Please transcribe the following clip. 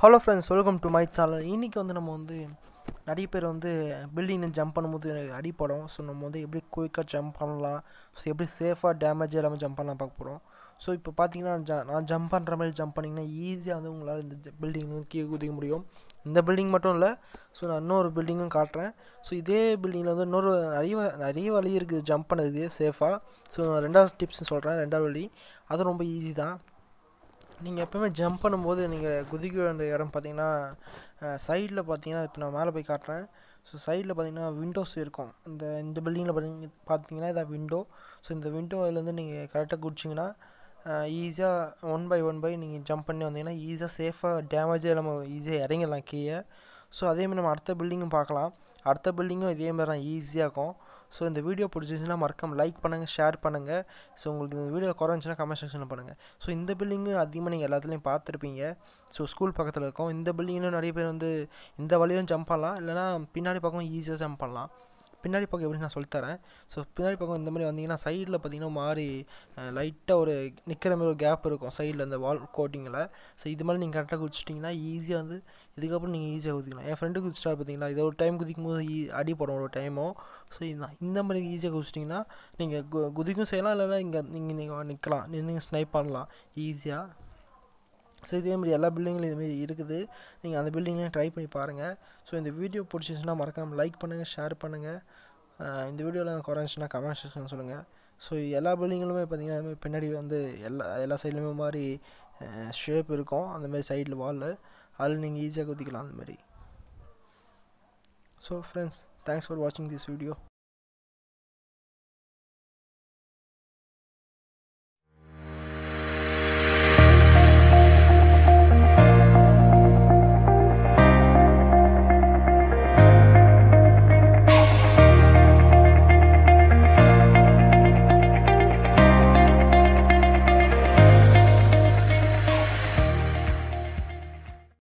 hello friends welcome to my channel இன்றைக்கி வந்து நம்ம வந்து நிறைய பேர் வந்து பில்டிங் ஜம்ப் பண்ணும்போது அடிப்படும் ஸோ நம்ம வந்து எப்படி குயிக்காக ஜம்ப் பண்ணலாம் ஸோ எப்படி சேஃபாக டேமேஜ் இல்லாமல் ஜம்ப் பண்ணலாம் பார்க்க போகிறோம் ஸோ இப்போ பார்த்தீங்கன்னா ஜ நான் ஜம்ப் பண்ணுற மாதிரி ஜம்ப் பண்ணிங்கன்னா ஈஸியாக வந்து உங்களால் இந்த பில்டிங் கீழே குதிக்க முடியும் இந்த பில்டிங் மட்டும் இல்லை ஸோ நான் இன்னொரு பில்டிங்கும் காட்டுறேன் ஸோ இதே பில்டிங்கில் வந்து இன்னொரு நிறைய நிறைய வழி இருக்குது ஜம்ப் பண்ணதுக்கு சேஃபாக ஸோ நான் ரெண்டாவது டிப்ஸ் சொல்கிறேன் ரெண்டாவது வழி அது ரொம்ப ஈஸி தான் நீங்கள் எப்போவுமே ஜம்ப் பண்ணும்போது நீங்கள் குதிக்க வேண்டிய இடம் பார்த்தீங்கன்னா சைடில் பார்த்தீங்கன்னா இப்போ நான் மேலே போய் காட்டுறேன் ஸோ சைடில் பார்த்தீங்கன்னா விண்டோஸ் இருக்கும் இந்த இந்த பில்டிங்கில் பார்த்தீங்க பார்த்தீங்கன்னா இதான் விண்டோ ஸோ இந்த விண்டோவிலேருந்து நீங்கள் கரெக்டாக குடிச்சிங்கன்னா ஈஸியாக ஒன் பை ஒன் பை நீங்கள் ஜம்ப் பண்ணி வந்தீங்கன்னா ஈஸியாக சேஃபாக டேமேஜே நம்ம ஈஸியாக இறங்கிடலாம் கீழே ஸோ அதேமாதிரி நம்ம அடுத்த பில்டிங்கும் பார்க்கலாம் அடுத்த பில்டிங்கும் இதேமாதிரி தான் ஈஸியாக இருக்கும் ஸோ இந்த வீடியோ பிடிச்சிருந்துச்சுன்னா மறக்காம லைக் பண்ணுங்கள் ஷேர் பண்ணுங்கள் ஸோ உங்களுக்கு இந்த வீடியோ குறைஞ்சுன்னா கமெண்ட் செக்ஷனில் பண்ணுங்கள் ஸோ இந்த பில்டிங்கு அதிகமாக நீங்கள் எல்லாத்துலேயும் பார்த்துருப்பீங்க ஸோ ஸ்கூல் பக்கத்தில் இருக்கும் இந்த பில்டிங்கில் நிறைய பேர் வந்து இந்த வழியிலும் ஜம்ப் பண்ணலாம் இல்லைனா பின்னாடி பக்கம் ஈஸியாக ஜம்ப் பண்ணலாம் பின்னாடி பக்கம் எப்படி நான் சொல்லித்தரேன் ஸோ பின்னாடி பக்கம் இந்த மாதிரி வந்தீங்கன்னா சைடில் பார்த்தீங்கன்னா மாறி லைட்டாக ஒரு நிற்கிற மாதிரி ஒரு கேப் இருக்கும் சைடில் அந்த வால் கோட்டிங்கில் ஸோ இது மாதிரி நீங்கள் கரெக்டாக குதிச்சிட்டிங்கன்னா ஈஸியாக வந்து இதுக்கப்புறம் நீங்கள் ஈஸியாக குதிக்கலாம் என் ஃப்ரெண்டு குதிச்சிட்டா பார்த்தீங்களா இதை ஒரு டைம் குதிக்கும் போது ஈ அடிப்படும் ஒரு டைமும் ஸோ இதுதான் இந்த மாதிரி ஈஸியாக குதிச்சிட்டிங்கன்னா நீங்கள் கு குதிக்கும் செய்யலாம் இல்லைனா இங்கே நீங்கள் நீங்கள் நிற்கலாம் நீங்கள் ஸ்னைப் பண்ணலாம் ஈஸியாக ஸோ இதேமாதிரி எல்லா பில்டிங்லையும் இதுமாரி இருக்குது நீங்கள் அந்த பில்டிங்லையும் ட்ரை பண்ணி பாருங்கள் ஸோ இந்த வீடியோ பிடிச்சிச்சுன்னா மறக்காமல் லைக் பண்ணுங்கள் ஷேர் பண்ணுங்கள் இந்த வீடியோவில் குறைஞ்சிச்சுன்னா கமெண்ட் செக்ஷன் சொல்லுங்கள் ஸோ எல்லா பில்டிங்களுமே பார்த்திங்கன்னா பின்னாடி வந்து எல்லா எல்லா சைட்லையுமே மாதிரி ஷேப் இருக்கும் அந்தமாரி சைடில் வாலில் அதில் நீங்கள் ஈஸியாக குதிக்கலாம் அந்தமாரி ஸோ ஃப்ரெண்ட்ஸ் தேங்க்ஸ் ஃபார் வாட்சிங் திஸ் வீடியோ